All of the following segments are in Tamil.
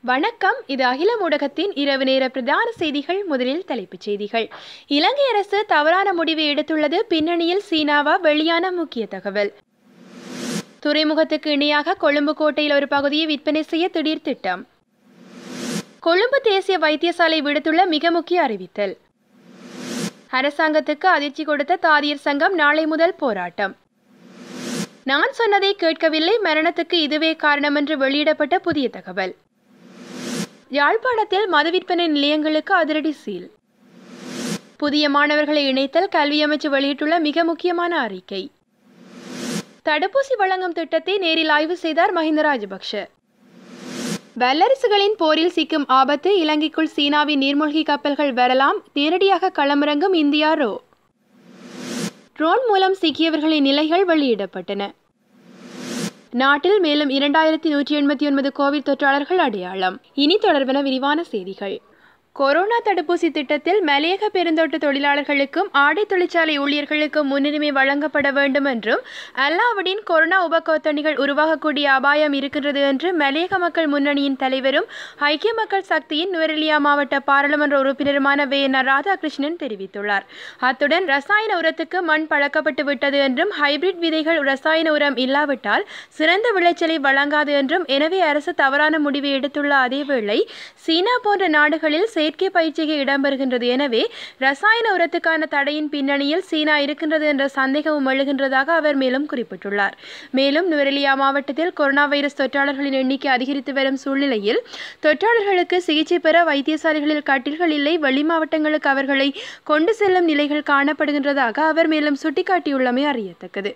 வணக்கம் இது அகில ஊடகத்தின் இரவு நேர பிரதான செய்திகள் முதலில் தலைப்புச் செய்திகள் இலங்கை அரசு தவறான முடிவை எடுத்துள்ளது பின்னணியில் சீனாவா வெளியான முக்கிய தகவல் துறைமுகத்துக்கு இணையாக கொழும்பு கோட்டையில் ஒரு பகுதியை விற்பனை செய்ய திடீர் திட்டம் கொழும்பு தேசிய வைத்தியசாலை விடுத்துள்ள மிக முக்கிய அறிவித்தல் அரசாங்கத்துக்கு அதிர்ச்சி கொடுத்த தாதியர் சங்கம் நாளை முதல் போராட்டம் நான் சொன்னதை கேட்கவில்லை மரணத்துக்கு இதுவே காரணம் என்று வெளியிடப்பட்ட புதிய தகவல் யாழ்ப்பாணத்தில் மது விற்பனை நிலையங்களுக்கு அதிரடி சீல் புதிய மாணவர்களை இணைத்தல் கல்வி அமைச்சு வெளியிட்டுள்ள மிக முக்கியமான அறிக்கை தடுப்பூசி வழங்கும் திட்டத்தை நேரில் ஆய்வு செய்தார் மஹிந்த ராஜபக்ஷ வல்லரசுகளின் போரில் சிக்கும் ஆபத்து இலங்கைக்குள் சீனாவின் நீர்மூழ்கி கப்பல்கள் வரலாம் நேரடியாக களமிறங்கும் இந்தியா ரோ ட்ரோன் மூலம் சிக்கியவர்களின் நிலைகள் வெளியிடப்பட்டன நாட்டில் மேலும் இரண்டாயிரத்தி நூற்றி எண்பத்தி ஒன்பது கோவிட் தொற்றாளர்கள் அடையாளம் இனி தொடர்பென விரிவான செய்திகள் கொரோனா தடுப்பூசி திட்டத்தில் மலையக பெருந்தோட்ட தொழிலாளர்களுக்கும் ஆடை தொழிற்சாலை ஊழியர்களுக்கும் முன்னுரிமை வழங்கப்பட வேண்டும் என்றும் அல்லாவுடன் கொரோனா உபகோத்தணிகள் உருவாகக்கூடிய அபாயம் இருக்கின்றது என்று மலையக மக்கள் முன்னணியின் தலைவரும் ஐக்கிய மக்கள் சக்தியின் நுவரெலியா மாவட்ட பாராளுமன்ற உறுப்பினருமான வே என் ராதாகிருஷ்ணன் தெரிவித்துள்ளார் அத்துடன் ரசாயன உரத்துக்கு மண் பழக்கப்பட்டு விட்டது என்றும் ஹைபிரிட் விதைகள் ரசாயன உரம் இல்லாவிட்டால் சிறந்த விளைச்சலை வழங்காது என்றும் எனவே அரசு தவறான முடிவை எடுத்துள்ள அதேவேளை சீனா போன்ற நாடுகளில் செயற்கை பயிற்சிகை இடம்பெறுகின்றது எனவே ரசாயன உரத்துக்கான தடையின் பின்னணியில் சீனா இருக்கின்றது என்ற சந்தேகமும் எழுகின்றதாக அவர் மேலும் குறிப்பிட்டுள்ளார் மேலும் நுவரெலியா மாவட்டத்தில் கொரோனா வைரஸ் தொற்றாளர்களின் எண்ணிக்கை அதிகரித்து வரும் சூழ்நிலையில் தொற்றாளர்களுக்கு சிகிச்சை பெற வைத்தியசாலைகளில் கட்டில்கள் இல்லை வெளி மாவட்டங்களுக்கு அவர்களை கொண்டு செல்லும் நிலைகள் காணப்படுகின்றதாக அவர் மேலும் சுட்டிக்காட்டியுள்ளமை அறியத்தக்கது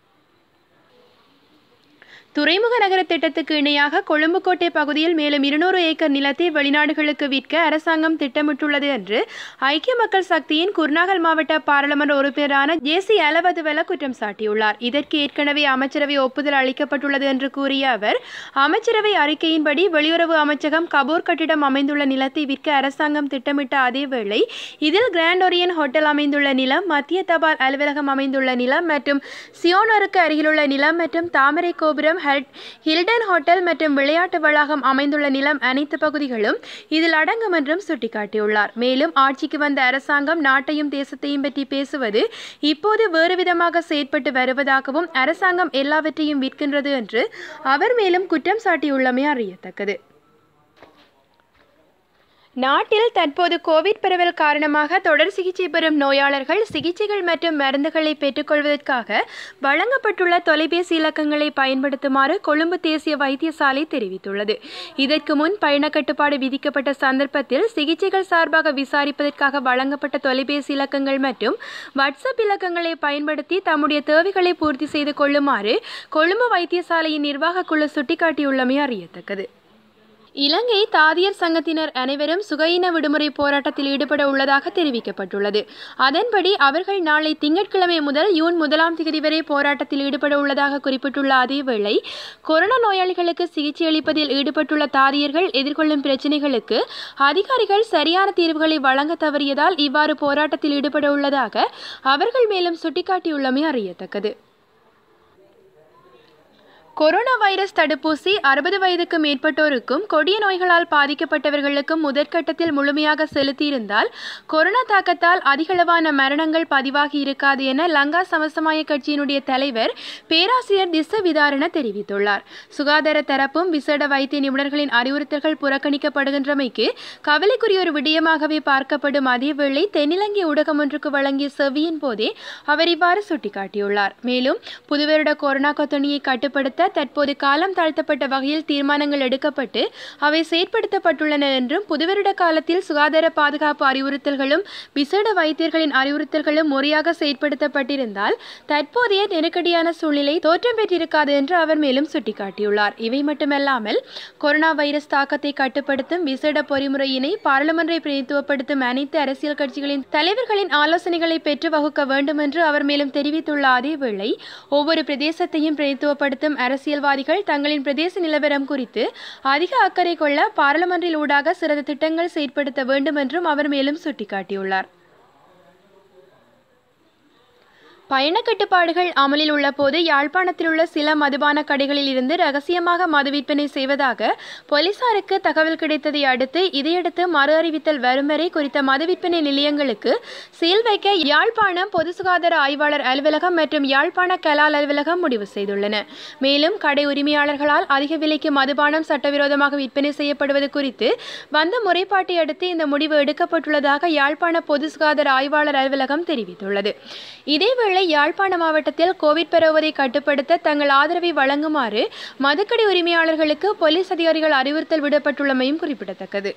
துறைமுக நகர திட்டத்துக்கு இணையாக கொழும்புக்கோட்டை பகுதியில் மேலும் இருநூறு ஏக்கர் நிலத்தை வெளிநாடுகளுக்கு விற்க அரசாங்கம் திட்டமிட்டுள்ளது என்று ஐக்கிய மக்கள் சக்தியின் குர்நாகல் மாவட்ட பாராளுமன்ற உறுப்பினரான ஜே சி அலவதுவல குற்றம் சாட்டியுள்ளார் இதற்கு ஏற்கனவே அமைச்சரவை ஒப்புதல் அளிக்கப்பட்டுள்ளது என்று கூறிய அவர் அமைச்சரவை அறிக்கையின்படி வெளியுறவு அமைச்சகம் கபூர் கட்டிடம் அமைந்துள்ள நிலத்தை விற்க அரசாங்கம் திட்டமிட்ட அதேவேளை இதில் கிராண்ட் ஒரியன் ஹோட்டல் அமைந்துள்ள நிலம் மத்திய தபால் அலுவலகம் அமைந்துள்ள நிலம் மற்றும் சியோனருக்கு அருகிலுள்ள நிலம் மற்றும் தாமரை கோபுரம் ஹில்டன் ஹோட்டல் மற்றும் விளையாட்டு வளாகம் அமைந்துள்ள நிலம் அனைத்து பகுதிகளும் இதில் அடங்கும் என்றும் சுட்டிக்காட்டியுள்ளார் மேலும் ஆட்சிக்கு வந்த அரசாங்கம் நாட்டையும் தேசத்தையும் பற்றி பேசுவது இப்போது வேறு விதமாக செயற்பட்டு வருவதாகவும் அரசாங்கம் எல்லாவற்றையும் விற்கின்றது என்று அவர் மேலும் குற்றம் சாட்டியுள்ளமை அறியத்தக்கது நாட்டில் தற்போது கோவிட் பரவல் காரணமாக தொடர் சிகிச்சை பெறும் நோயாளர்கள் சிகிச்சைகள் மற்றும் மருந்துகளை பெற்றுக்கொள்வதற்காக வழங்கப்பட்டுள்ள தொலைபேசி இலக்கங்களை பயன்படுத்துமாறு கொழும்பு தேசிய வைத்தியசாலை தெரிவித்துள்ளது இதற்கு முன் பயண கட்டுப்பாடு விதிக்கப்பட்ட சந்தர்ப்பத்தில் சிகிச்சைகள் சார்பாக விசாரிப்பதற்காக வழங்கப்பட்ட தொலைபேசி இலக்கங்கள் மற்றும் வாட்ஸ்அப் இலக்கங்களை பயன்படுத்தி தம்முடைய தேவைகளை பூர்த்தி செய்து கொள்ளுமாறு கொழும்பு வைத்தியசாலையின் நிர்வாக குழு சுட்டிக்காட்டியுள்ளமை அறியத்தக்கது இலங்கை தாதியர் சங்கத்தினர் அனைவரும் சுகையின விடுமுறை போராட்டத்தில் ஈடுபட உள்ளதாக தெரிவிக்கப்பட்டுள்ளது அதன்படி அவர்கள் நாளை திங்கட்கிழமை முதல் யூன் முதலாம் தேதி வரை போராட்டத்தில் ஈடுபட உள்ளதாக குறிப்பிட்டுள்ள அதேவேளை கொரோனா நோயாளிகளுக்கு சிகிச்சை அளிப்பதில் ஈடுபட்டுள்ள தாதியர்கள் எதிர்கொள்ளும் பிரச்சினைகளுக்கு அதிகாரிகள் சரியான தீர்வுகளை வழங்க தவறியதால் இவ்வாறு போராட்டத்தில் ஈடுபட உள்ளதாக அவர்கள் மேலும் சுட்டிக்காட்டியுள்ளமை அறியத்தக்கது கொரோனா வைரஸ் தடுப்பூசி அறுபது வயதுக்கு மேற்பட்டோருக்கும் கொடிய நோய்களால் பாதிக்கப்பட்டவர்களுக்கும் முதற்கட்டத்தில் முழுமையாக செலுத்தியிருந்தால் கொரோனா தாக்கத்தால் அதிகளவான மரணங்கள் பதிவாகி இருக்காது என லங்கா சமசமாய கட்சியினுடைய தலைவர் பேராசிரியர் திச விதாரண தெரிவித்துள்ளார் சுகாதார தரப்பும் விசேட வைத்திய நிபுணர்களின் அறிவுறுத்தல்கள் புறக்கணிக்கப்படுகின்றமைக்கு கவலைக்குரிய ஒரு விடயமாகவே பார்க்கப்படும் அதேவேளை தென்னிலங்கை ஊடகம் ஒன்றுக்கு வழங்கிய செவியின் போதே அவர் இவ்வாறு சுட்டிக்காட்டியுள்ளார் மேலும் புதுவருட கொரோனா கொத்தணியை கட்டுப்படுத்த தற்போது காலம் தாழ்த்தப்பட்ட வகையில் தீர்மானங்கள் எடுக்கப்பட்டு அவை செயற்படுத்தப்பட்டுள்ளன என்றும் புதுவருட காலத்தில் சுகாதார பாதுகாப்பு அறிவுறுத்தல்களும் விசேட வைத்தியர்களின் அறிவுறுத்தல்களும் முறையாக செயற்படுத்தப்பட்டிருந்தால் தற்போதைய நெருக்கடியான சூழ்நிலை தோற்றம் பெற்றிருக்காது என்று அவர் மேலும் சுட்டிக்காட்டியுள்ளார் இவை மட்டுமல்லாமல் கொரோனா வைரஸ் தாக்கத்தை கட்டுப்படுத்தும் விசேட பொறிமுறையினை பாராளுமன்றை பிரதித்துவப்படுத்தும் அனைத்து அரசியல் கட்சிகளின் தலைவர்களின் ஆலோசனைகளை பெற்று வகுக்க வேண்டும் என்று அவர் மேலும் தெரிவித்துள்ள அதேவேளை ஒவ்வொரு பிரதேசத்தையும் பிரதித்துவப்படுத்தும் அரசியல்வாதிகள் தங்களின் பிரதேச நிலவரம் குறித்து அதிக அக்கறை கொள்ள பாராளுமன்றில் ஊடாக சிறந்த திட்டங்கள் செயற்படுத்த வேண்டும் என்றும் அவர் மேலும் சுட்டிக்காட்டியுள்ளார் பயண கட்டுப்பாடுகள் அமலில் உள்ள போது யாழ்ப்பாணத்தில் உள்ள சில மதுபான கடைகளில் இருந்து ரகசியமாக மது விற்பனை செய்வதாக போலீசாருக்கு தகவல் கிடைத்ததை அடுத்து இதையடுத்து மறு அறிவித்தல் வரும் வரை குறித்த மது விற்பனை நிலையங்களுக்கு சீல் வைக்க யாழ்ப்பாணம் பொது சுகாதார ஆய்வாளர் அலுவலகம் மற்றும் யாழ்ப்பாண கலால் அலுவலகம் முடிவு செய்துள்ளன மேலும் கடை உரிமையாளர்களால் அதிக விலைக்கு மதுபானம் சட்டவிரோதமாக விற்பனை செய்யப்படுவது குறித்து வந்த முறைப்பாட்டை அடுத்து இந்த முடிவு எடுக்கப்பட்டுள்ளதாக யாழ்ப்பாண பொது சுகாதார ஆய்வாளர் அலுவலகம் தெரிவித்துள்ளது இதேவேளை யாழ்ப்பாண மாவட்டத்தில் கோவிட் பரவுவதை கட்டுப்படுத்த தங்கள் ஆதரவை வழங்குமாறு மதுக்கடை உரிமையாளர்களுக்கு போலீஸ் அதிகாரிகள் அறிவுறுத்தல் விடப்பட்டுள்ளமையும் குறிப்பிடத்தக்கது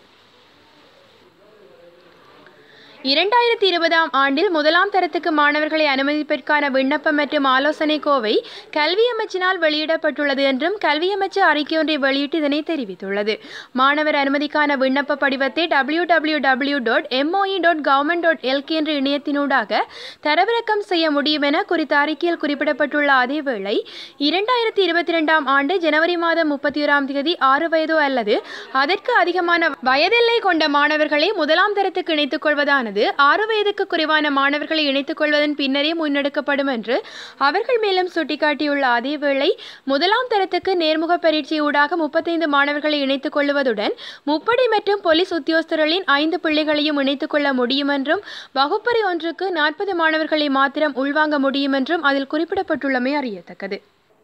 இரண்டாயிரத்தி இருபதாம் ஆண்டில் முதலாம் தரத்துக்கு மாணவர்களை அனுமதிப்பதற்கான விண்ணப்பம் மற்றும் ஆலோசனை கோவை கல்வி அமைச்சினால் வெளியிடப்பட்டுள்ளது என்றும் கல்வி அமைச்சு அறிக்கையொன்றை வெளியிட்டு இதனை தெரிவித்துள்ளது மாணவர் அனுமதிக்கான விண்ணப்ப படிவத்தை W W W dot MOE dot government dot LK என்ற இணையத்தினூடாக தரவிறக்கம் செய்ய முடியும் என குறித்த அறிக்கையில் குறிப்பிடப்பட்டுள்ள அதேவேளை இரண்டாயிரத்தி இருபத்தி ரெண்டாம் ஆண்டு ஜனவரி மாதம் முப்பத்தி ஓராம் தேதி ஆறு வயதோ அல்லது அதற்கு அதிகமான வயதெல்லை கொண்ட மாணவர்களை முதலாம் தரத்துக்கு இணைத்துக் கொள்வதானது ஆறு வயதுக்கு குறைவான மாணவர்களை இணைத்துக் கொள்வதன் பின்னரே முன்னெடுக்கப்படும் என்று அவர்கள் மேலும் சுட்டிக்காட்டியுள்ள அதேவேளை முதலாம் தரத்துக்கு நேர்முக பரீட்சை ஊடாக முப்பத்தைந்து மாணவர்களை இணைத்துக் கொள்வதுடன் முப்படை மற்றும் போலீஸ் உத்தியோகஸ்தர்களின் ஐந்து பிள்ளைகளையும் இணைத்துக் கொள்ள முடியும் என்றும் வகுப்பறை ஒன்றுக்கு நாற்பது மாணவர்களை மாத்திரம் உள்வாங்க முடியும் என்றும் அதில் குறிப்பிடப்பட்டுள்ளமை அறியத்தக்கது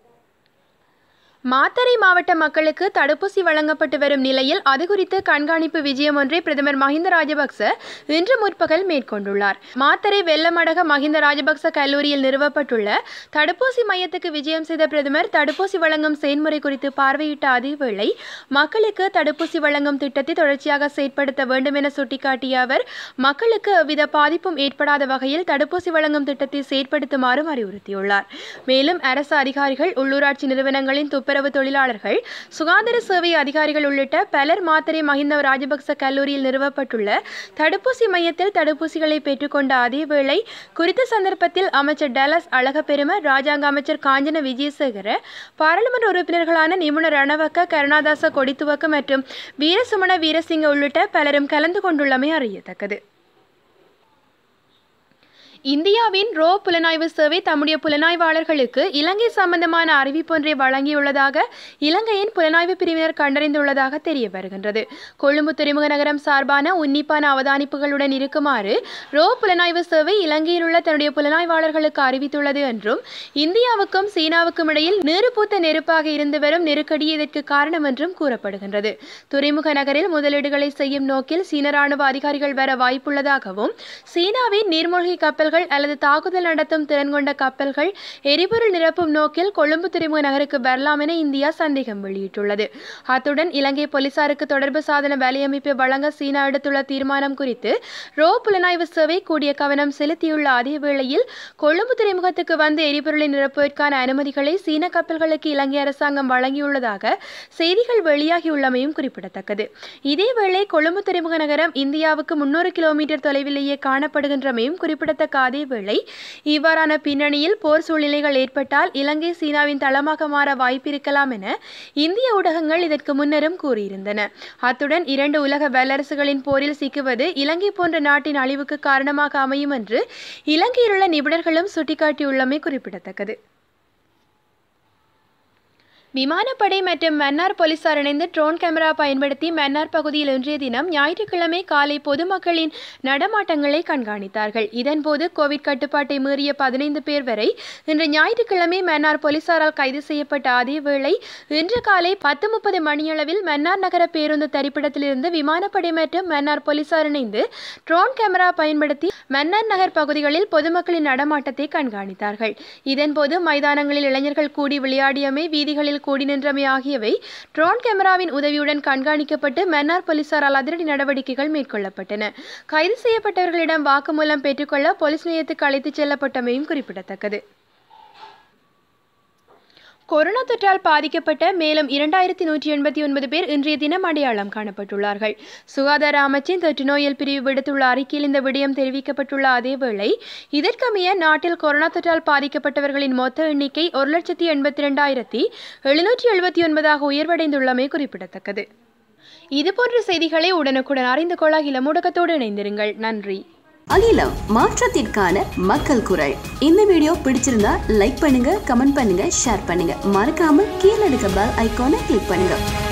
மாத்தறை மாவட்ட மக்களுக்கு தடுப்பூசி வழங்கப்பட்டு வரும் நிலையில் அது குறித்து கண்காணிப்பு விஜயம் ஒன்றை பிரதமர் மஹிந்த ராஜபக்ச இன்று முற்பகல் மேற்கொண்டுள்ளார் மாத்தறை வெள்ளமடக மஹிந்த ராஜபக்ச கல்லூரியில் நிறுவப்பட்டுள்ள தடுப்பூசி மையத்துக்கு விஜயம் செய்த பிரதமர் தடுப்பூசி வழங்கும் செயல்முறை குறித்து பார்வையிட்ட அதேவேளை மக்களுக்கு தடுப்பூசி வழங்கும் திட்டத்தை தொடர்ச்சியாக செயற்படுத்த வேண்டும் என சுட்டிக்காட்டிய அவர் மக்களுக்கு எவ்வித பாதிப்பும் ஏற்படாத வகையில் தடுப்பூசி வழங்கும் திட்டத்தை செயற்படுத்துமாறும் அறிவுறுத்தியுள்ளார் மேலும் அரசு அதிகாரிகள் உள்ளூராட்சி நிறுவனங்களின் துப்புரவு தொழிலாளர்கள் சுகாதார சேவை அதிகாரிகள் உள்ளிட்ட பலர் மாத்தறை மஹிந்த ராஜபக்ச கல்லூரியில் நிறுவப்பட்டுள்ள தடுப்பூசி மையத்தில் தடுப்பூசிகளை பெற்றுக்கொண்ட அதேவேளை குறித்த சந்தர்ப்பத்தில் அமைச்சர் டலஸ் அழகப்பெரும ராஜாங்க அமைச்சர் காஞ்சன விஜயசேகர பாராளுமன்ற உறுப்பினர்களான நிபுணர் ரணவக்க கருணாதாச கொடித்துவக்க மற்றும் வீரசுமண வீரசிங்க உள்ளிட்ட பலரும் கலந்து கொண்டுள்ளமை அறியத்தக்கது இந்தியாவின் ரோ புலனாய்வு சேவை தம்முடைய புலனாய்வாளர்களுக்கு இலங்கை சம்பந்தமான அறிவிப்பொன்றை வழங்கியுள்ளதாக இலங்கையின் புலனாய்வு பிரிவினர் கண்டறிந்துள்ளதாக தெரிய வருகின்றது கொழும்பு துறைமுக நகரம் சார்பான உன்னிப்பான அவதானிப்புகளுடன் இருக்குமாறு ரோ புலனாய்வு சேவை இலங்கையில் உள்ள தன்னுடைய புலனாய்வாளர்களுக்கு அறிவித்துள்ளது என்றும் இந்தியாவுக்கும் சீனாவுக்கும் இடையில் நீருப்பூத்த நெருப்பாக இருந்து வரும் நெருக்கடி இதற்கு காரணம் என்றும் கூறப்படுகின்றது துறைமுக நகரில் முதலீடுகளை செய்யும் நோக்கில் சீன ராணுவ அதிகாரிகள் வர வாய்ப்புள்ளதாகவும் சீனாவின் நீர்மூழ்கி கப்பல் கப்பல்கள் அல்லது தாக்குதல் நடத்தும் திறன் கொண்ட கப்பல்கள் எரிபொருள் நிரப்பும் நோக்கில் கொழும்பு துறைமுக நகருக்கு வரலாம் என இந்தியா சந்தேகம் வெளியிட்டுள்ளது அத்துடன் இலங்கை போலீசாருக்கு தொடர்பு சாதன வேலையமைப்பை வழங்க சீனா எடுத்துள்ள தீர்மானம் குறித்து ரோ புலனாய்வு சேவை கூடிய கவனம் செலுத்தியுள்ள அதே வேளையில் கொழும்பு துறைமுகத்துக்கு வந்து எரிபொருளை நிரப்புவதற்கான அனுமதிகளை சீன கப்பல்களுக்கு இலங்கை அரசாங்கம் வழங்கியுள்ளதாக செய்திகள் வெளியாகியுள்ளமையும் குறிப்பிடத்தக்கது இதேவேளை கொழும்பு துறைமுக நகரம் இந்தியாவுக்கு முன்னூறு கிலோமீட்டர் தொலைவிலேயே காணப்படுகின்றமையும் குறிப்பிடத்தக்க அதேவேளை இவ்வாறான பின்னணியில் போர் சூழ்நிலைகள் ஏற்பட்டால் இலங்கை சீனாவின் தளமாக மாற வாய்ப்பிருக்கலாம் என இந்திய ஊடகங்கள் இதற்கு முன்னரும் கூறியிருந்தன அத்துடன் இரண்டு உலக வல்லரசுகளின் போரில் சிக்குவது இலங்கை போன்ற நாட்டின் அழிவுக்கு காரணமாக அமையும் என்று இலங்கையில் உள்ள நிபுணர்களும் சுட்டிக்காட்டியுள்ளமை குறிப்பிடத்தக்கது விமானப்படை மற்றும் மன்னார் போலீசார் இணைந்து ட்ரோன் கேமரா பயன்படுத்தி மன்னார் பகுதியில் இன்றைய தினம் ஞாயிற்றுக்கிழமை காலை பொதுமக்களின் நடமாட்டங்களை கண்காணித்தார்கள் இதன்போது கோவிட் கட்டுப்பாட்டை மீறிய பதினைந்து பேர் வரை இன்று ஞாயிற்றுக்கிழமை மன்னார் போலீசாரால் கைது செய்யப்பட்ட அதேவேளை இன்று காலை பத்து முப்பது மணியளவில் மன்னார் நகர பேருந்து தரிப்பிடத்திலிருந்து விமானப்படை மற்றும் மன்னார் போலீசார் இணைந்து ட்ரோன் கேமரா பயன்படுத்தி மன்னார் நகர் பகுதிகளில் பொதுமக்களின் நடமாட்டத்தை கண்காணித்தார்கள் இதன்போது மைதானங்களில் இளைஞர்கள் கூடி விளையாடியமை வீதிகளில் கூடி நின்றமை ஆகியவை ட்ரோன் கேமராவின் உதவியுடன் கண்காணிக்கப்பட்டு மன்னார் போலீசாரால் அதிரடி நடவடிக்கைகள் மேற்கொள்ளப்பட்டன கைது செய்யப்பட்டவர்களிடம் வாக்குமூலம் பெற்றுக்கொள்ள போலீஸ் நிலையத்துக்கு அழைத்துச் செல்லப்பட்டமையும் குறிப்பிடத்தக்கது கொரோனா தொற்றால் பாதிக்கப்பட்ட மேலும் இரண்டாயிரத்தி நூற்றி எண்பத்தி ஒன்பது பேர் இன்றைய தினம் அடையாளம் காணப்பட்டுள்ளார்கள் சுகாதார அமைச்சின் தொற்று நோயல் பிரிவு விடுத்துள்ள அறிக்கையில் இந்த விடயம் தெரிவிக்கப்பட்டுள்ள அதேவேளை இதற்கமைய நாட்டில் கொரோனா தொற்றால் பாதிக்கப்பட்டவர்களின் மொத்த எண்ணிக்கை ஒரு லட்சத்தி எண்பத்தி ரெண்டாயிரத்தி எழுநூற்றி எழுபத்தி ஒன்பதாக உயர்வடைந்துள்ளமை குறிப்பிடத்தக்கது இதுபோன்ற செய்திகளை உடனுக்குடன் அறிந்து கொள்ள இளமுடக்கத்தோடு இணைந்திருங்கள் நன்றி அகிலம் மாற்றத்திற்கான மக்கள் குரல் இந்த வீடியோ பிடிச்சிருந்தா லைக் பண்ணுங்க கமெண்ட் பண்ணுங்க ஷேர் பண்ணுங்க மறக்காம கீழே இருக்க பெல் ஐகானை கிளிக் பண்ணுங்க